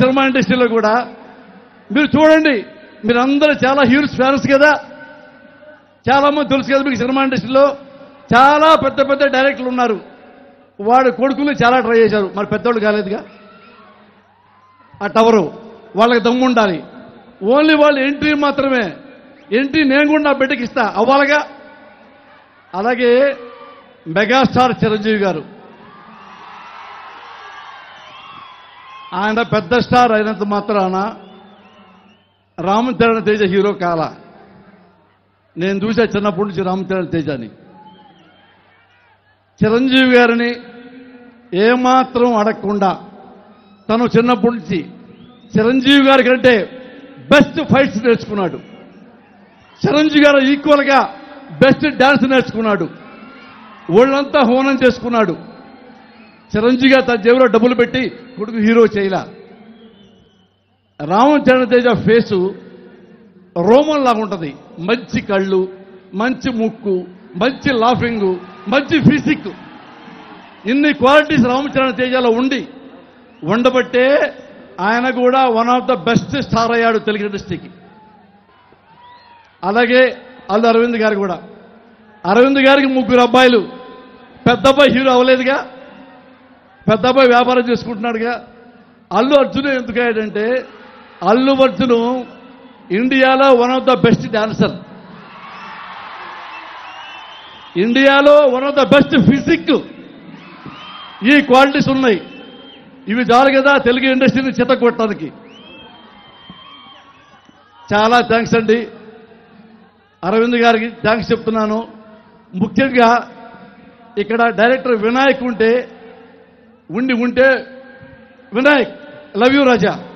cinema ఇండస్ట్రీలో కూడా మీరు చూడండి మీరు అందరూ చాలా హీరోస్ ఫ్యాన్స్ కదా చాలా మంది తెలుసు కదా మీకు సినిమా ఇండస్ట్రీలో చాలా పెద్ద పెద్ద డైరెక్టర్లు ఉన్నారు వాడు కొడుకులు చాలా ట్రై చేశారు మరి పెద్దోళ్ళు కాలేదుగా ఆ టవరు వాళ్ళకి దమ్ము ఉండాలి ఓన్లీ వాళ్ళు ఎంట్రీ మాత్రమే ఎంట్రీ నేను కూడా నా బిడ్డకి ఇస్తా అవ్వాలిగా అలాగే మెగాస్టార్ చిరంజీవి గారు ఆయన పెద్ద స్టార్ అయినంత మాత్రాన రామచరణ్ తేజ హీరో కాల నేను చూసా చిన్నప్పటి నుంచి రామచరణ్ తేజని చిరంజీవి గారిని ఏమాత్రం అడగకుండా తను చిన్నప్పటి నుంచి చిరంజీవి గారి కంటే బెస్ట్ ఫైట్స్ నేర్చుకున్నాడు చిరంజీవి గారు ఈక్వల్గా బెస్ట్ డాన్స్ నేర్చుకున్నాడు ఒళ్ళంతా హోనం చేసుకున్నాడు చిరంజీవి గారు తన జేబులో డబ్బులు పెట్టి కొడుకు హీరో చేయలా రామచరణ్ తేజ ఫేసు రోమన్ లాగా ఉంటుంది మంచి కళ్ళు మంచి ముక్కు మంచి లాఫింగ్ మంచి ఫిజిక్ ఇన్ని క్వాలిటీస్ రామచరణ్ తేజలో ఉండి ఉండబట్టే ఆయన కూడా one of the best star అయ్యాడు తెలుగు ఇండస్ట్రీకి అలాగే అల్లు అరవింద్ గారు కూడా అరవింద్ గారికి ముగ్గురు అబ్బాయిలు పెద్ద అబ్బాయి హీరో అవ్వలేదుగా పెద్ద అబ్బాయి వ్యాపారం చేసుకుంటున్నాడుగా అల్లు అర్జున్ ఎందుకు అయ్యాడంటే అల్లు అర్జున్ ఇండియాలో one of the best dancer ఇండియాలో one of the best physique ఈ క్వాలిటీస్ ఉన్నాయి ఇవి చాలు కదా తెలుగు ఇండస్ట్రీని చిత్తకొట్టడానికి చాలా థ్యాంక్స్ అండి అరవింద్ గారికి థ్యాంక్స్ చెప్తున్నాను ముఖ్యంగా ఇక్కడ డైరెక్టర్ వినాయక్ ఉంటే ఉండి ఉంటే వినాయక్ లవ్ యూ రాజా